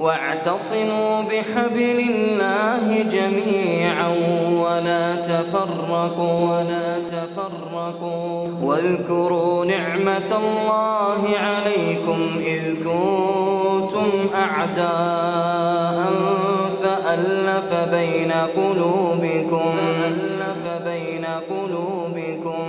واعتصموا بحبل الله جميعا ولا تفرقوا ولا تفرقوا واذكروا نعمة الله عليكم إذ كنتم أعداء فألف بين قلوبكم فألف بين قلوبكم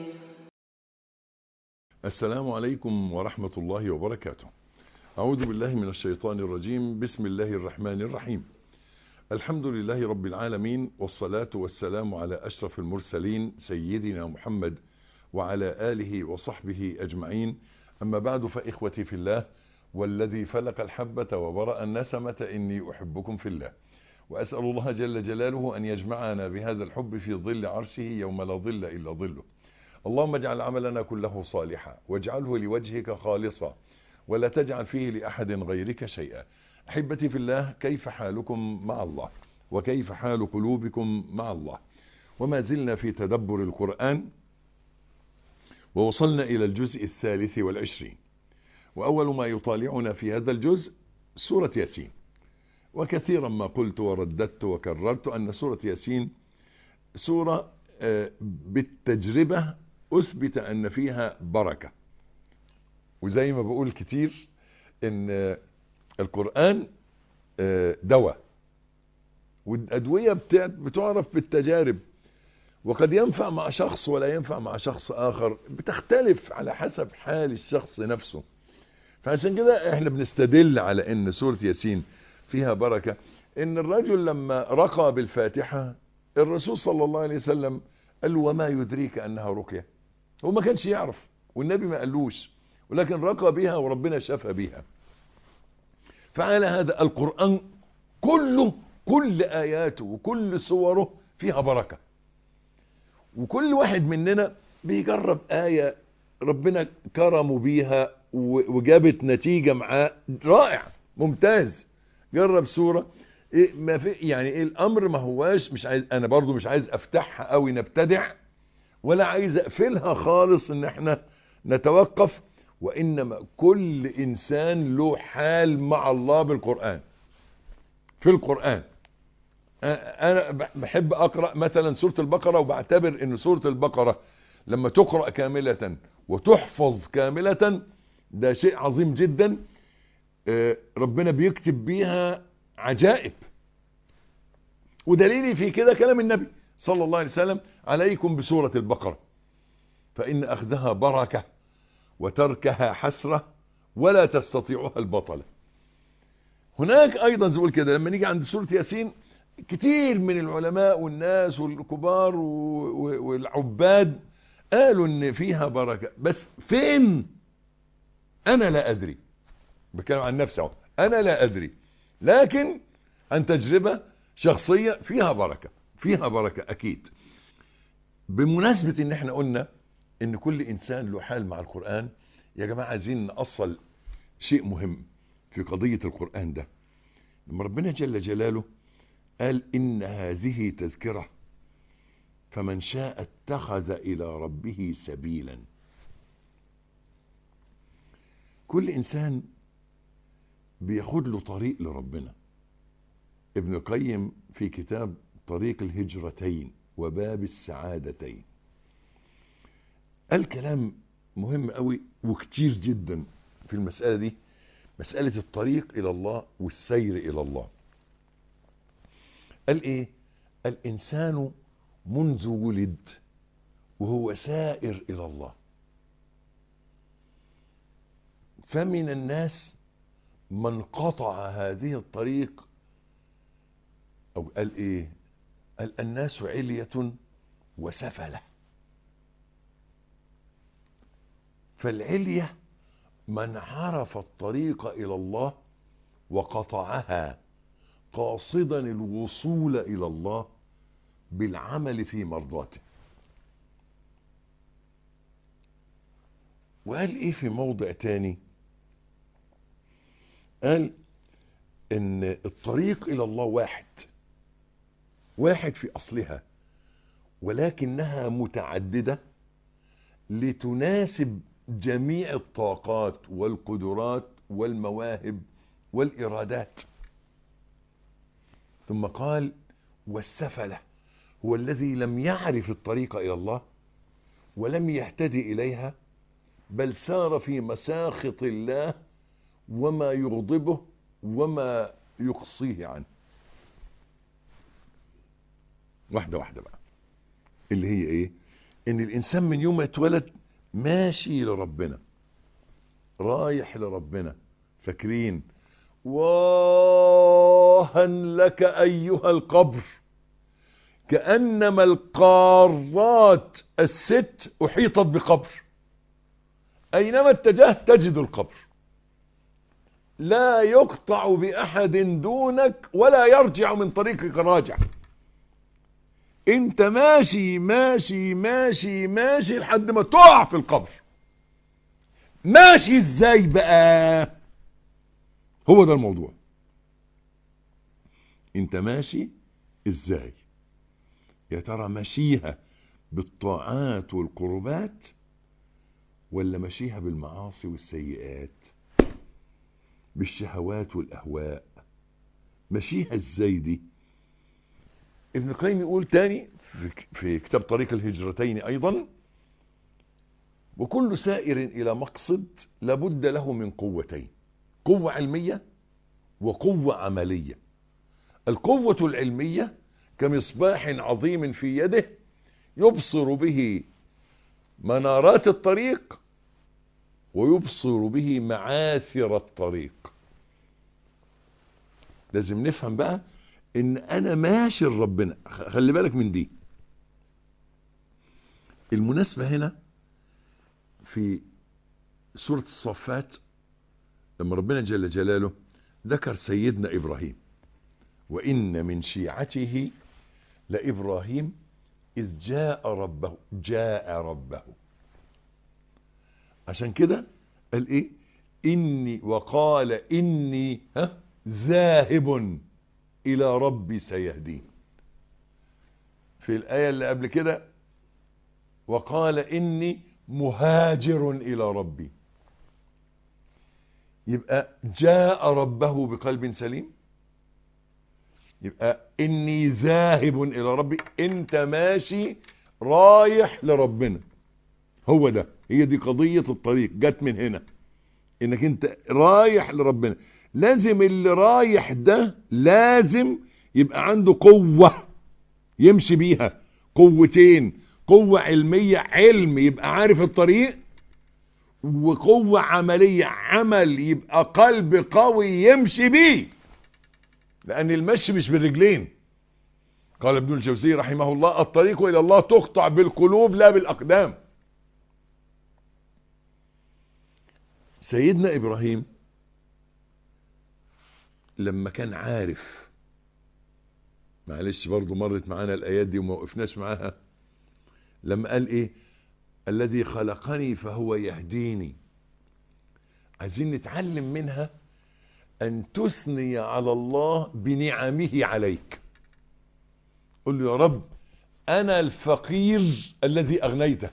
السلام عليكم ورحمة الله وبركاته أعوذ بالله من الشيطان الرجيم بسم الله الرحمن الرحيم الحمد لله رب العالمين والصلاة والسلام على أشرف المرسلين سيدنا محمد وعلى آله وصحبه أجمعين أما بعد فإخوتي في الله والذي فلق الحبة وبرأ النسمة إني أحبكم في الله وأسأل الله جل جلاله أن يجمعنا بهذا الحب في ظل عرشه يوم لا ظل إلا ظله اللهم اجعل عملنا كله صالحا واجعله لوجهك خالصا ولا تجعل فيه لأحد غيرك شيئا أحبتي في الله كيف حالكم مع الله وكيف حال قلوبكم مع الله وما زلنا في تدبر القرآن ووصلنا إلى الجزء الثالث والعشرين وأول ما يطالعنا في هذا الجزء سورة ياسين وكثيرا ما قلت ورددت وكررت أن سورة ياسين سورة بالتجربة أثبت أن فيها بركة وزي ما بقول كتير ان القرآن دواء والأدوية بتعرف بالتجارب وقد ينفع مع شخص ولا ينفع مع شخص آخر بتختلف على حسب حال الشخص نفسه فعشان كده احنا بنستدل على ان سورة ياسين فيها بركة ان الرجل لما رقى بالفاتحة الرسول صلى الله عليه وسلم قال له وما يدريك انها رقية هو ما كانش يعرف والنبي ما قالوش ولكن رقى بها وربنا شفى بها فعلى هذا القرآن كله كل آياته وكل صوره فيها بركة وكل واحد مننا بيجرب آية ربنا كرمه بيها وجابت نتيجة معاه رائع ممتاز جرب سورة إيه ما في يعني ايه الامر ما هواش مش عايز انا برضو مش عايز افتحها قوي نبتدع ولا عايز اقفلها خالص ان احنا نتوقف وإنما كل إنسان له حال مع الله بالقرآن في القرآن أنا بحب أقرأ مثلا سورة البقرة وبعتبر أن سورة البقرة لما تقرأ كاملة وتحفظ كاملة ده شيء عظيم جدا ربنا بيكتب بيها عجائب ودليلي في كده كلام النبي صلى الله عليه وسلم عليكم بسورة البقرة فإن أخذها بركة وتركها حسرة ولا تستطيعها البطلة هناك ايضا زي كده لما نيجي عند سورة ياسين كتير من العلماء والناس والكبار والعباد قالوا ان فيها بركة بس فين انا لا ادري بتكلم عن نفسي اهو انا لا ادري لكن عن تجربة شخصية فيها بركة فيها بركة اكيد بمناسبة ان احنا قلنا ان كل انسان له حال مع القرآن يا جماعة عايزين نأصل شيء مهم في قضية القرآن ده لما ربنا جل جلاله قال إن هذه تذكرة فمن شاء اتخذ إلى ربه سبيلا كل إنسان بياخد له طريق لربنا ابن القيم في كتاب طريق الهجرتين وباب السعادتين قال كلام مهم قوي وكتير جدا في المسألة دي مسألة الطريق إلى الله والسير إلى الله قال إيه الإنسان منذ ولد وهو سائر إلى الله فمن الناس من قطع هذه الطريق أو قال إيه قال الناس علية وسفلة فالعلية من عرف الطريق إلى الله وقطعها قاصدا الوصول إلى الله بالعمل في مرضاته وقال ايه في موضع تاني قال ان الطريق الى الله واحد واحد في اصلها ولكنها متعددة لتناسب جميع الطاقات والقدرات والمواهب والإرادات ثم قال والسفلة هو الذي لم يعرف الطريق إلى الله ولم يهتدي إليها بل سار في مساخط الله وما يغضبه وما يقصيه عنه واحدة واحدة بقى اللي هي ايه ان الانسان من يوم ما اتولد ماشي لربنا رايح لربنا فاكرين واها لك ايها القبر كأنما القارات الست احيطت بقبر اينما اتجهت تجد القبر لا يقطع باحد دونك ولا يرجع من طريقك راجع انت ماشي ماشي ماشي ماشي لحد ما تقع في القبر ماشي ازاي بقى هو ده الموضوع انت ماشي ازاي يا ترى ماشيها بالطاعات والقربات ولا ماشيها بالمعاصي والسيئات بالشهوات والاهواء ماشيها ازاي دي ابن القيم يقول تاني في كتاب طريق الهجرتين ايضا وكل سائر الى مقصد لابد له من قوتين قوة علمية وقوة عملية القوة العلمية كمصباح عظيم في يده يبصر به منارات الطريق ويبصر به معاثر الطريق لازم نفهم بقى ان انا ماشي لربنا خلي بالك من دي المناسبة هنا في سورة الصفات لما ربنا جل جلاله ذكر سيدنا ابراهيم وان من شيعته لابراهيم اذ جاء ربه جاء ربه عشان كده قال ايه اني وقال اني ها ذاهب الى ربي سيهدين في الايه اللي قبل كده وقال اني مهاجر الى ربي يبقى جاء ربه بقلب سليم يبقى اني ذاهب الى ربي انت ماشي رايح لربنا هو ده هي دي قضية الطريق جت من هنا انك انت رايح لربنا لازم اللي رايح ده لازم يبقى عنده قوة يمشي بيها قوتين قوة علمية علم يبقى عارف الطريق وقوة عملية عمل يبقى قلب قوي يمشي بيه لان المشي مش بالرجلين قال ابن الجوزي رحمه الله الطريق الى الله تقطع بالقلوب لا بالاقدام سيدنا ابراهيم لما كان عارف معلش برضو مرت معانا الايات دي وما وقفناش معاها لما قال ايه الذي خلقني فهو يهديني عايزين نتعلم منها ان تثني على الله بنعمه عليك قل له يا رب انا الفقير الذي اغنيته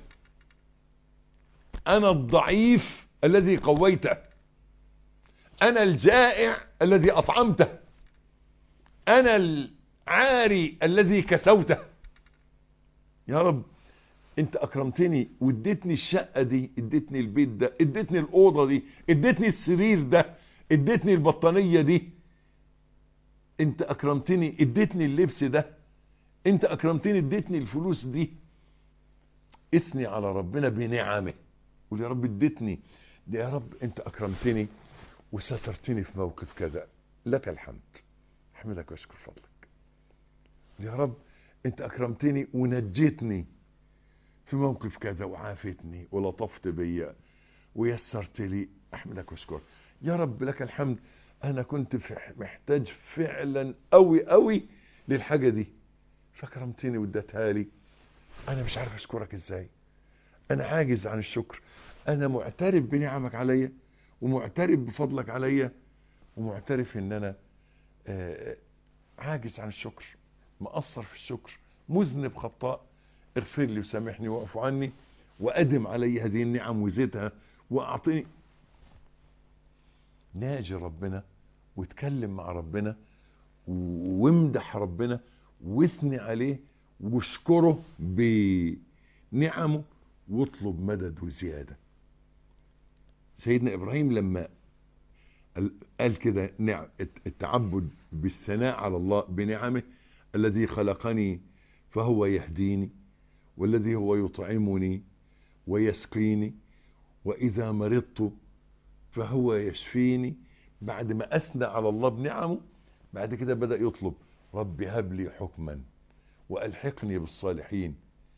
انا الضعيف الذي قويته انا الجائع الذي اطعمته انا العاري الذي كسوته يا رب انت اكرمتني واديتني الشقة دي اديتني البيت ده اديتني الاوضة دي اديتني السرير ده اديتني البطانية دي انت اكرمتني اديتني اللبس ده انت اكرمتني اديتني الفلوس دي اثني على ربنا بنعمه قول يا رب اديتني ده يا رب انت اكرمتني وسترتني في موقف كذا لك الحمد احمدك واشكر فضلك يا رب انت اكرمتني ونجيتني في موقف كذا وعافتني ولطفت بيا ويسرت لي احمدك واشكرك يا رب لك الحمد انا كنت محتاج فعلا قوي قوي للحاجة دي فكرمتني واديتها لي انا مش عارف اشكرك ازاي انا عاجز عن الشكر انا معترف بنعمك عليا ومعترف بفضلك عليا ومعترف ان انا عاجز عن الشكر مقصر في الشكر مذنب خطاء اغفر لي وسامحني واعف عني وادم علي هذه النعم وزدها واعطني ناجي ربنا واتكلم مع ربنا وامدح ربنا واثني عليه واشكره بنعمه واطلب مدد وزيادة سيدنا إبراهيم لما قال كده نعم التعبد بالثناء على الله بنعمه الذي خلقني فهو يهديني والذي هو يطعمني ويسقيني وإذا مرضت فهو يشفيني بعد ما أثنى على الله بنعمه بعد كده بدأ يطلب رب هب لي حكما وألحقني بالصالحين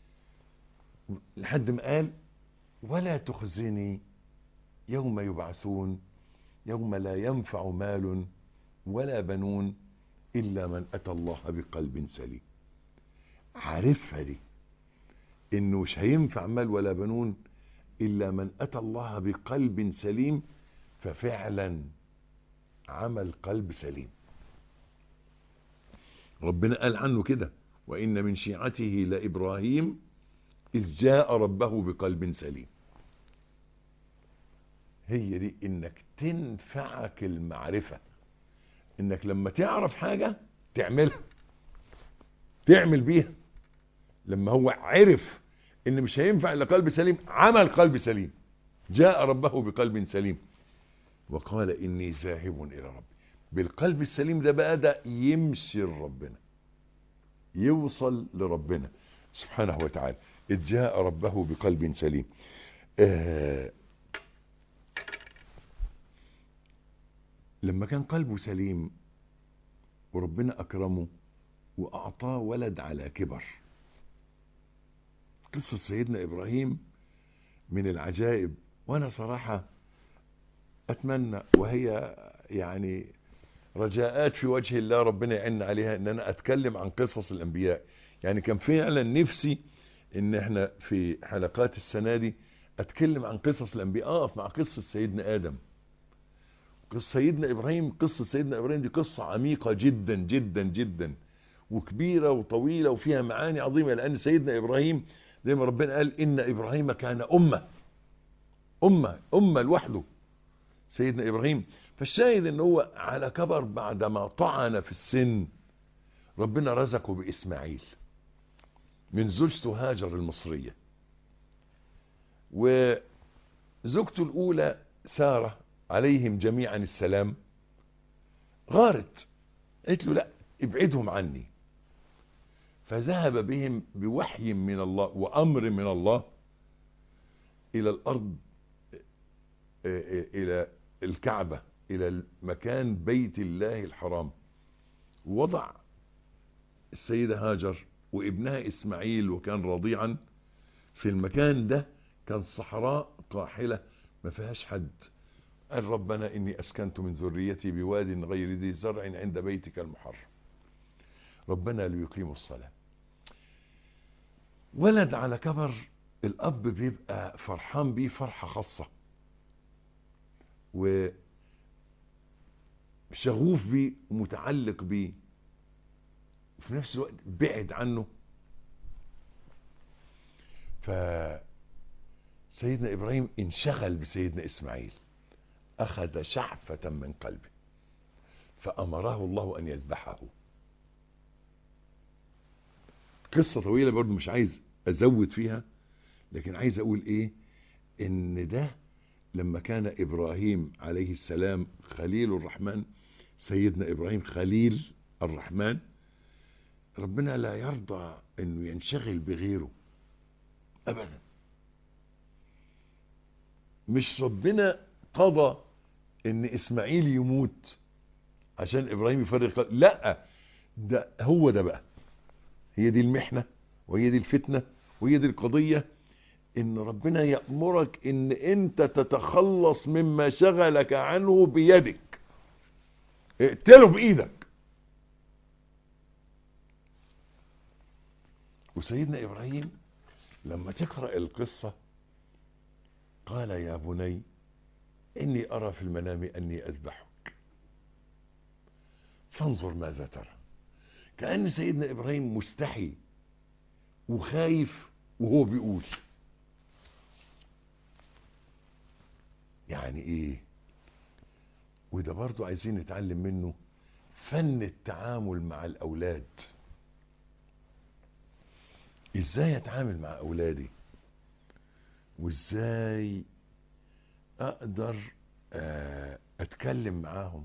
لحد ما قال ولا تخزني يوم يبعثون يوم لا ينفع مال ولا بنون إلا من أتى الله بقلب سليم عارفها دي إنه مش هينفع مال ولا بنون إلا من أتى الله بقلب سليم ففعلا عمل قلب سليم ربنا قال عنه كده وإن من شيعته لإبراهيم إذ جاء ربه بقلب سليم هي دي إنك تنفعك المعرفة إنك لما تعرف حاجة تعملها تعمل بيها لما هو عرف إن مش هينفع إلا قلب سليم عمل قلب سليم جاء ربه بقلب سليم وقال إني ذاهب إلى ربي بالقلب السليم ده بقى ده يمشي لربنا يوصل لربنا سبحانه وتعالى إذ جاء ربه بقلب سليم آه لما كان قلبه سليم وربنا أكرمه وأعطاه ولد على كبر قصة سيدنا إبراهيم من العجائب وأنا صراحة أتمنى وهي يعني رجاءات في وجه الله ربنا يعن عليها ان انا اتكلم عن قصص الانبياء يعني كان فعلا نفسي ان احنا في حلقات السنة دي اتكلم عن قصص الانبياء اقف مع قصة سيدنا ادم قصة سيدنا ابراهيم قصة سيدنا ابراهيم دي قصة عميقة جدا جدا جدا وكبيرة وطويلة وفيها معاني عظيمة لان سيدنا ابراهيم زي ما ربنا قال ان ابراهيم كان امة امة امة لوحده سيدنا ابراهيم فالشاهد ان هو على كبر بعدما طعن في السن ربنا رزقه باسماعيل من زوجته هاجر المصرية وزوجته الاولى سارة عليهم جميعا السلام غارت قالت له لا ابعدهم عني فذهب بهم بوحي من الله وامر من الله الى الارض الى الكعبة الى مكان بيت الله الحرام وضع السيدة هاجر وابنها اسماعيل وكان رضيعا في المكان ده كان صحراء قاحلة ما فيهاش حد قال ربنا اني اسكنت من ذريتي بواد غير ذي زرع عند بيتك المحرم ربنا ليقيموا الصلاة ولد على كبر الاب بيبقى فرحان بيه فرحة خاصة و شغوف بيه ومتعلق بيه وفي نفس الوقت بعد عنه ف سيدنا ابراهيم انشغل بسيدنا اسماعيل اخذ شعفة من قلبه فامره الله ان يذبحه قصة طويلة برضو مش عايز ازود فيها لكن عايز اقول ايه ان ده لما كان ابراهيم عليه السلام خليل الرحمن سيدنا ابراهيم خليل الرحمن ربنا لا يرضى انه ينشغل بغيره ابدا مش ربنا قضى ان اسماعيل يموت عشان ابراهيم يفرق قلب. لا ده هو ده بقى هي دي المحنة وهي دي الفتنة وهي دي القضية ان ربنا يأمرك ان انت تتخلص مما شغلك عنه بيدك اقتله بايدك وسيدنا ابراهيم لما تقرأ القصة قال يا بني اني ارى في المنام اني اذبحك فانظر ماذا ترى كأن سيدنا ابراهيم مستحي وخايف وهو بيقول يعني ايه وده برضو عايزين نتعلم منه فن التعامل مع الأولاد ازاي اتعامل مع أولادي وازاي اقدر آه، اتكلم معاهم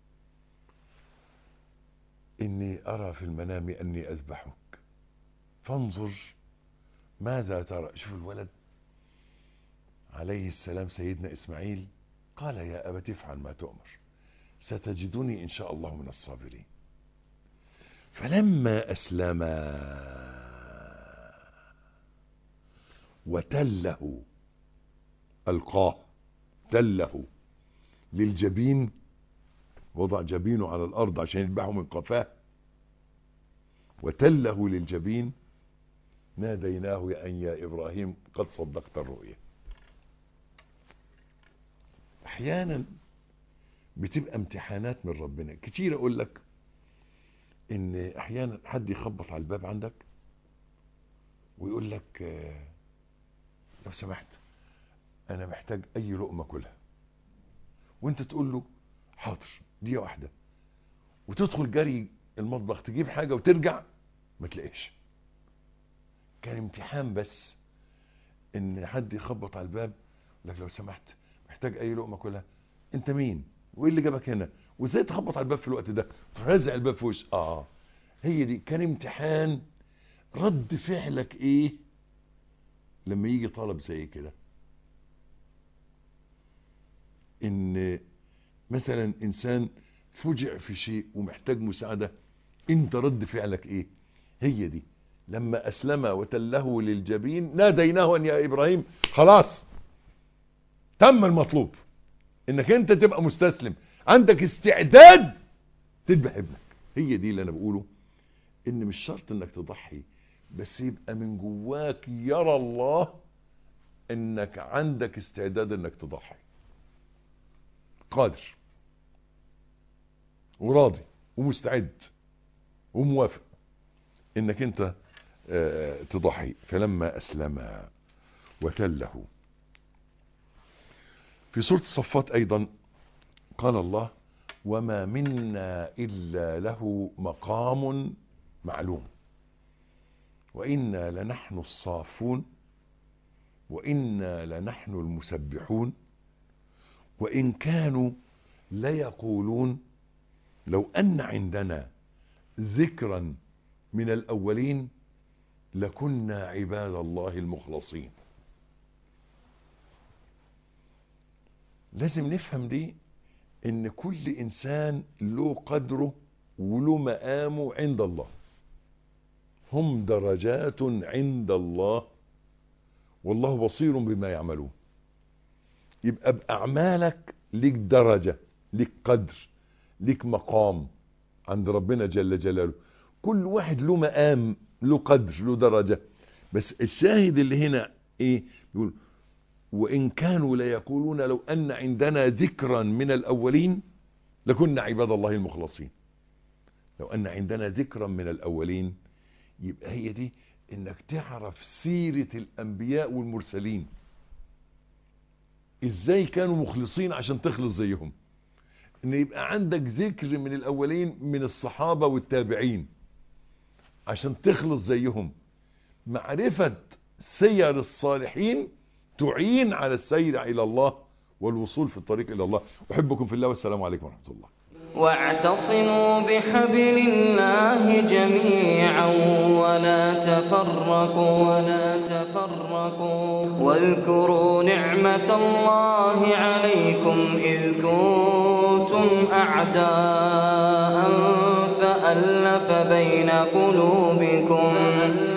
اني ارى في المنام اني اذبحك فانظر ماذا ترى شوف الولد عليه السلام سيدنا اسماعيل قال يا ابت افعل ما تؤمر ستجدني ان شاء الله من الصابرين فلما اسلما وتله القاه تله للجبين وضع جبينه على الارض عشان يذبحه من قفاه وتله للجبين ناديناه يا ان يا ابراهيم قد صدقت الرؤيا احيانا بتبقى امتحانات من ربنا كتير اقول لك ان احيانا حد يخبط على الباب عندك ويقول لك آه، لو سمحت انا محتاج اي لقمه كلها وانت تقول له حاضر دقيقه واحده وتدخل جري المطبخ تجيب حاجه وترجع ما تلاقيش كان امتحان بس ان حد يخبط على الباب يقول لك لو سمحت محتاج اي لقمه كلها انت مين وايه اللي جابك هنا وازاي تخبط على الباب في الوقت ده ترزع الباب في وش اه هي دي كان امتحان رد فعلك ايه لما يجي طلب زي كده ان مثلا انسان فجع في شيء ومحتاج مساعدة انت رد فعلك ايه هي دي لما اسلم وتله للجبين ناديناه ان يا ابراهيم خلاص تم المطلوب انك انت تبقى مستسلم عندك استعداد تذبح ابنك هي دي اللي انا بقوله ان مش شرط انك تضحي بس يبقى من جواك يرى الله انك عندك استعداد انك تضحي قادر وراضي ومستعد وموافق انك انت آه، تضحي فلما اسلم وتله في سورة الصفات ايضا قال الله وما منا الا له مقام معلوم وإنا لنحن الصافون وإنا لنحن المسبحون وإن كانوا ليقولون لو أن عندنا ذكرا من الأولين لكنا عباد الله المخلصين لازم نفهم دي ان كل انسان له قدره وله مقامه عند الله هم درجات عند الله والله بصير بما يعملون يبقى بأعمالك ليك درجة ليك قدر ليك مقام عند ربنا جل جلاله كل واحد له مقام له قدر له درجة بس الشاهد اللي هنا ايه يقول وإن كانوا ليقولون لو أن عندنا ذكرا من الأولين لكنا عباد الله المخلصين لو أن عندنا ذكرا من الأولين يبقى هي دي انك تعرف سيرة الانبياء والمرسلين ازاي كانوا مخلصين عشان تخلص زيهم ان يبقى عندك ذكر من الاولين من الصحابة والتابعين عشان تخلص زيهم معرفة سير الصالحين تعين على السير الى الله والوصول في الطريق الى الله احبكم في الله والسلام عليكم ورحمة الله واعتصموا بحبل الله جميعا ولا تفرقوا ولا تفرقوا واذكروا نعمة الله عليكم إذ كنتم أعداء فألف بين قلوبكم